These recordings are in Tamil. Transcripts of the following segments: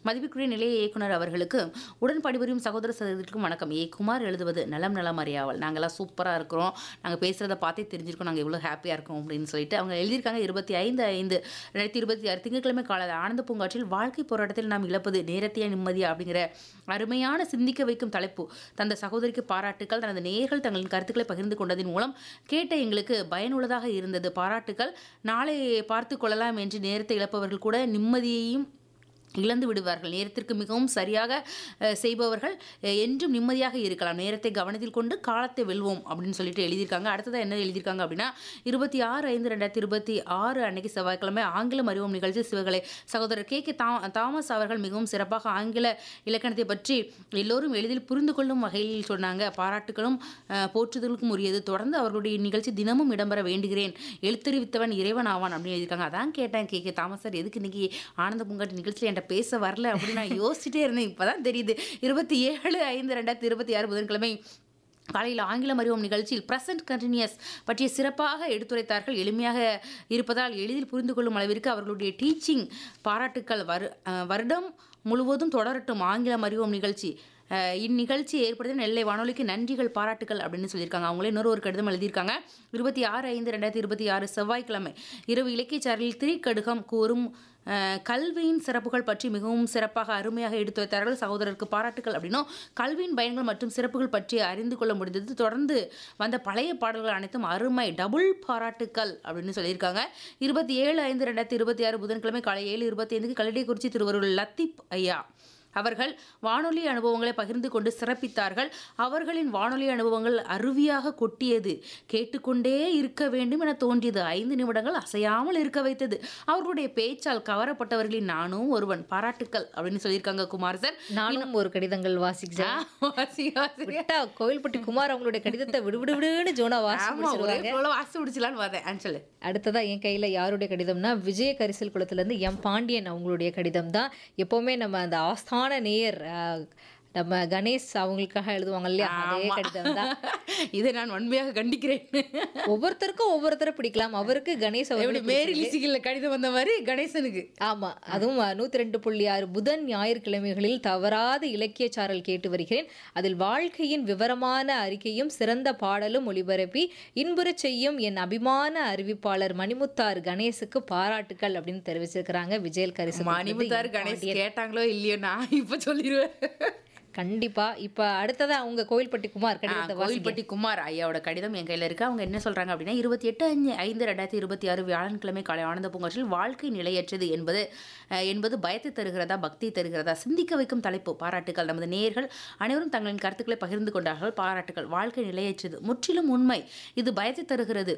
மதிப்பிற்குரிய நிலைய இயக்குனர் அவர்களுக்கு உடன் பணிபுரியும் சகோதர சகோதரிக்கும் வணக்கம் ஏ குமார் எழுதுவது நலம் நலம் அறியாவல் நாங்கள்லாம் சூப்பராக இருக்கிறோம் நாங்கள் பேசுகிறத பார்த்தே தெரிஞ்சிருக்கோம் நாங்கள் எவ்வளோ ஹாப்பியாக இருக்கோம் அப்படின்னு சொல்லிட்டு அவங்க எழுதியிருக்காங்க இருபத்தி ஐந்து ஐந்து ரெண்டாயிரத்தி இருபத்தி ஆறு திங்கட்கிழமை கால ஆனந்த பூங்காற்றில் வாழ்க்கை போராட்டத்தில் நாம் இழப்பது நேரத்தையா நிம்மதியா அப்படிங்கிற அருமையான சிந்திக்க வைக்கும் தலைப்பு தந்த சகோதரிக்கு பாராட்டுக்கள் தனது நேயர்கள் தங்களின் கருத்துக்களை பகிர்ந்து கொண்டதன் மூலம் கேட்ட எங்களுக்கு பயனுள்ளதாக இருந்தது பாராட்டுக்கள் நாளை பார்த்து கொள்ளலாம் என்று நேரத்தை இழப்பவர்கள் கூட நிம்மதியையும் இழந்து விடுவார்கள் நேரத்திற்கு மிகவும் சரியாக அஹ், செய்பவர்கள் அஹ், என்றும் நிம்மதியாக இருக்கலாம் நேரத்தை கவனத்தில் கொண்டு காலத்தை வெல்வோம் அப்படின்னு சொல்லிட்டு எழுதியிருக்காங்க அடுத்ததாக என்ன எழுதியிருக்காங்க அப்படின்னா இருபத்தி ஆறு ஐந்து ரெண்டாயிரத்தி இருபத்தி ஆறு அன்னைக்கு செவ்வாய்க்கிழமை ஆங்கிலம் அறிவோம் நிகழ்ச்சி சிவகலை சகோதரர் கே கே தா தாமஸ் அவர்கள் மிகவும் சிறப்பாக ஆங்கில இலக்கணத்தை பற்றி எல்லோரும் எளிதில் புரிந்து கொள்ளும் வகையில் சொன்னாங்க பாராட்டுகளும் அஹ், போற்றுதலுக்கும் உரியது தொடர்ந்து அவர்களுடைய நிகழ்ச்சி தினமும் இடம்பெற வேண்டுகிறேன் எழுத்தறிவித்தவன் இறைவன் ஆவான் அப்படின்னு எழுதியிருக்காங்க அதான் கேட்டேன் கே கே தாமஸ் சார் எதுக்கு இன்னைக்கு ஆனந்த பூங்காட்டு நிகழ்ச்சியில் என்கிட்ட பேச வரல அப்படின்னு நான் யோசிச்சுட்டே இருந்தேன் இப்பதான் தெரியுது இருபத்தி ஏழு ஐந்து ரெண்டாயிரத்தி இருபத்தி ஆறு புதன்கிழமை காலையில் ஆங்கிலம் அறிவோம் நிகழ்ச்சியில் ப்ரெசன்ட் கண்டினியூஸ் பற்றிய சிறப்பாக எடுத்துரைத்தார்கள் எளிமையாக இருப்பதால் எளிதில் புரிந்து கொள்ளும் அளவிற்கு அவர்களுடைய டீச்சிங் பாராட்டுக்கள் வரு அஹ், வருடம் முழுவதும் தொடரட்டும் ஆங்கிலம் அறிவோம் நிகழ்ச்சி அஹ், இந்நிகழ்ச்சியை ஏற்படுத்திய நெல்லை வானொலிக்கு நன்றிகள் பாராட்டுகள் அப்படின்னு சொல்லியிருக்காங்க அவங்களே இன்னொரு ஒரு கடிதம் எழுதியிருக்காங்க இருபத்தி ஆறு ஐந்து ரெண்டாயிரத்தி இருபத்தி ஆறு செவ்வாய்க்கிழமை இரவு இலக்கியச்சாரில் திரிக்கடுகம் கூறும் அஹ், கல்வியின் சிறப்புகள் பற்றி மிகவும் சிறப்பாக அருமையாக எடுத்து வைத்தார்கள் சகோதரருக்கு பாராட்டுகள் அப்படின்னும் கல்வியின் பயன்கள் மற்றும் சிறப்புகள் பற்றி அறிந்து கொள்ள முடிந்தது தொடர்ந்து வந்த பழைய பாடல்கள் அனைத்தும் அருமை டபுள் பாராட்டுக்கள் அப்படின்னு சொல்லியிருக்காங்க இருபத்தி ஏழு ஐந்து ரெண்டாயிரத்தி இருபத்தி ஆறு புதன்கிழமை காலை ஏழு இருபத்தி ஐந்துக்கு கல்லடைக்குறிச்சி திருவருள் லத்தீப் ஐயா அவர்கள் வானொலி அனுபவங்களை பகிர்ந்து கொண்டு சிறப்பித்தார்கள் அவர்களின் வானொலி அனுபவங்கள் அருவியாக கொட்டியது கேட்டுக்கொண்டே இருக்க வேண்டும் என தோன்றியது ஐந்து நிமிடங்கள் அசையாமல் இருக்க வைத்தது அவர்களுடைய பேச்சால் கவரப்பட்டவர்களின் நானும் ஒருவன் பாராட்டுக்கள் அப்படின்னு சொல்லியிருக்காங்க குமார் சார் நானும் ஒரு கடிதங்கள் வாசிக்கிறேன் வாசி, வாசி. விட்டா கோவில்பட்டி குமார் அவங்களுடைய கடிதத்தை விடு விடு விடுன்னு ஜோனா வாசி ஆமா ஒரே முடிச்சிருவாங்க போல வாசி முடிச்சலான்னு பார்த்தேன் ஆ, சொல்லு அடுத்ததா என் கையில யாருடைய கடிதம்னா விஜய கரிசல் குளத்துல இருந்து எம் பாண்டியன் அவங்களுடைய கடிதம் தான் எப்பவுமே நம்ம அந்த ஆஸ்தான நேயர் ஆஹ், நம்ம கணேஷ் அவங்களுக்காக எழுதுவாங்க இல்லையா அதே ஆமா. கடிதம் தான் இதை நான் வன்மையாக கண்டிக்கிறேன் ஒவ்வொருத்தருக்கும் ஒவ்வொருத்தரை பிடிக்கலாம் அவருக்கு கணேஷ் எப்படி அவர்கள் மேரி லிசிக்கல்ல கடிதம் வந்த மாதிரி கணேசனுக்கு ஆமா அதுவும் நூத்தி ரெண்டு புள்ளி ஆறு புதன் ஞாயிற்றுக்கிழமைகளில் தவறாத இலக்கிய சாரல் கேட்டு வருகிறேன் அதில் வாழ்க்கையின் விவரமான அறிக்கையும் சிறந்த பாடலும் ஒளிபரப்பி இன்புறச் செய்யும் என் அபிமான அறிவிப்பாளர் மணிமுத்தார் கணேசுக்கு பாராட்டுக்கள் அப்படின்னு தெரிவிச்சிருக்கிறாங்க விஜயல் கரிசு மணிமுத்தார் கணேஷ் கேட்டாங்களோ இல்லையோ நான் இப்ப சொல்லிடுவேன் கண்டிப்பா இப்ப அடுத்ததா உங்க கோவில்பட்டி குமார் ஆ, கடிதத்தை வாசிங்க கோவில்பட்டி குமார் ஐயாவோட கடிதம் என் கையில இருக்கு அவங்க என்ன சொல்றாங்க அப்படின்னா இருபத்தி எட்டு அஞ்சு ஐந்து ரெண்டாயிரத்தி இருபத்தி ஆறு வியாழன்கிழமை காலை ஆனந்த பூங்காற்றில் வாழ்க்கை நிலையற்றது என்பது அஹ், என்பது பயத்தை தருகிறதா பக்தி தருகிறதா சிந்திக்க வைக்கும் தலைப்பு பாராட்டுகள் நமது நேயர்கள் அனைவரும் தங்களின் கருத்துக்களை பகிர்ந்து கொண்டார்கள் பாராட்டுகள் வாழ்க்கை நிலையற்றது முற்றிலும் உண்மை இது பயத்தை தருகிறது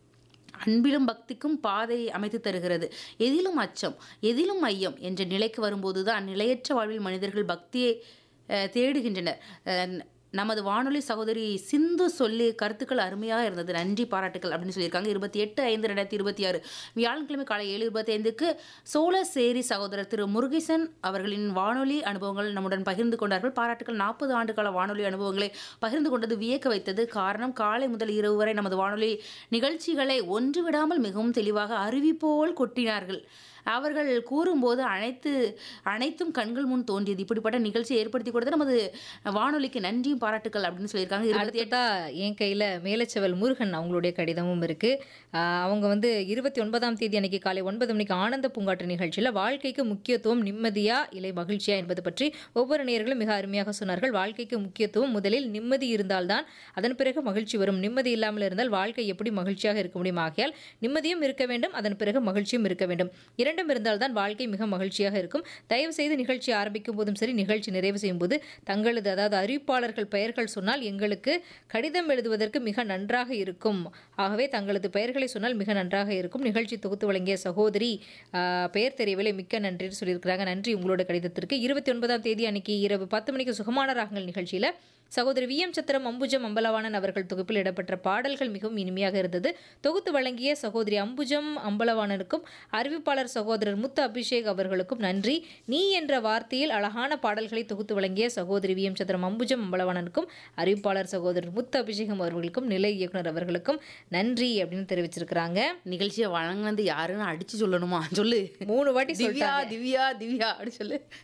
அன்பிலும் பக்திக்கும் பாதை அமைத்து தருகிறது எதிலும் அச்சம் எதிலும் ஐயம் என்ற நிலைக்கு வரும்போதுதான் நிலையற்ற வாழ்வில் மனிதர்கள் பக்தியை அஹ், தேடுகின்றனர் அஹ், நமது வானொலி சகோதரி சிந்து சொல்லி கருத்துக்கள் அருமையாக இருந்தது நன்றி பாராட்டுகள் அப்படின்னு சொல்லியிருக்காங்க இருபத்தி எட்டு ஐந்து ரெண்டாயிரத்தி இருபத்தி ஆறு வியாழக்கிழமை காலை ஏழு இருபத்தி ஐந்துக்கு சோழசேரி சகோதரர் திரு முருகேசன் அவர்களின் வானொலி அனுபவங்கள் நம்முடன் பகிர்ந்து கொண்டார்கள் பாராட்டுகள் நாற்பது ஆண்டுகால வானொலி அனுபவங்களை பகிர்ந்து கொண்டது வியக்க வைத்தது காரணம் காலை முதல் இரவு வரை நமது வானொலி நிகழ்ச்சிகளை ஒன்று விடாமல் மிகவும் தெளிவாக அருவி போல் கொட்டினார்கள் அவர்கள் கூறும்போது அனைத்து அனைத்தும் கண்கள் முன் தோன்றியது இப்படிப்பட்ட நிகழ்ச்சியை ஏற்படுத்தி கொடுத்த நமது வானொலிக்கு நன்றியும் பாராட்டுகள் அப்படின்னு சொல்லியிருக்காங்க இருபத்தி அடுத்ததா என் கையில மேலச்செவல் முருகன் அவங்களுடைய கடிதமும் இருக்கு ஆஹ் அவங்க வந்து இருபத்தி ஒன்பதாம் தேதி அன்னைக்கு காலை ஒன்பது மணிக்கு ஆனந்த பூங்காற்று நிகழ்ச்சியில வாழ்க்கைக்கு முக்கியத்துவம் நிம்மதியா இல்லை மகிழ்ச்சியா என்பது பற்றி ஒவ்வொரு நேயர்களும் மிக அருமையாக சொன்னார்கள் வாழ்க்கைக்கு முக்கியத்துவம் முதலில் நிம்மதி இருந்தால்தான் அதன் பிறகு மகிழ்ச்சி வரும் நிம்மதி இல்லாமல் இருந்தால் வாழ்க்கை எப்படி மகிழ்ச்சியாக இருக்க முடியும் ஆகையால் நிம்மதியும் இருக்க வேண்டும் அதன் பிறகு மகிழ்ச்சியும் இருக்க வேண்டும் இரண்டும் இருந்தால்தான் வாழ்க்கை மிக மகிழ்ச்சியாக இருக்கும் தயவு செய்து நிகழ்ச்சி ஆரம்பிக்கும் போதும் சரி நிகழ்ச்சி நிறைவு செய்யும் போது தங்களது அதாவது அறிவிப்பாளர்கள் பெயர்கள் சொன்னால் எங்களுக்கு கடிதம் எழுதுவதற்கு மிக நன்றாக இருக்கும் ஆகவே தங்களது பெயர்களை சொன்னால் மிக நன்றாக இருக்கும் நிகழ்ச்சி தொகுத்து வழங்கிய சகோதரி ஆஹ், பெயர் தெரியவில்லை மிக்க நன்றின்னு சொல்லியிருக்கிறாங்க நன்றி உங்களோட கடிதத்திற்கு இருபத்தி ஒன்பதாம் தேதி அன்னைக்கு இரவு பத்து மணிக்கு சுகமான ராகங்கள் நிகழ்ச்சியில சகோதரி வி எம் சத்திரம் அம்புஜம் அம்பலவாணன் அவர்கள் தொகுப்பில் இடம்பெற்ற பாடல்கள் மிகவும் இனிமையாக இருந்தது தொகுத்து வழங்கிய சகோதரி அம்புஜம் அம்பலவாணனுக்கும் அறிவிப்பாளர் சகோதரர் முத்து அபிஷேக் அவர்களுக்கும் நன்றி நீ என்ற வார்த்தையில் அழகான பாடல்களை தொகுத்து வழங்கிய சகோதரி வி எம் சத்திரம் அம்புஜம் அம்பலவாணனுக்கும் அறிவிப்பாளர் சகோதரர் முத்து அபிஷேகம் அவர்களுக்கும் நிலை இயக்குனர் அவர்களுக்கும் நன்றி அப்படின்னு தெரிவிச்சிருக்கிறாங்க நிகழ்ச்சியை வழங்கினது யாருன்னு அடிச்சு சொல்லணுமா சொல்லு மூணு வாட்டி திவ்யா சொல்லிட்டாங்க திவ்யா திவ்யா அப்படி சொல்லு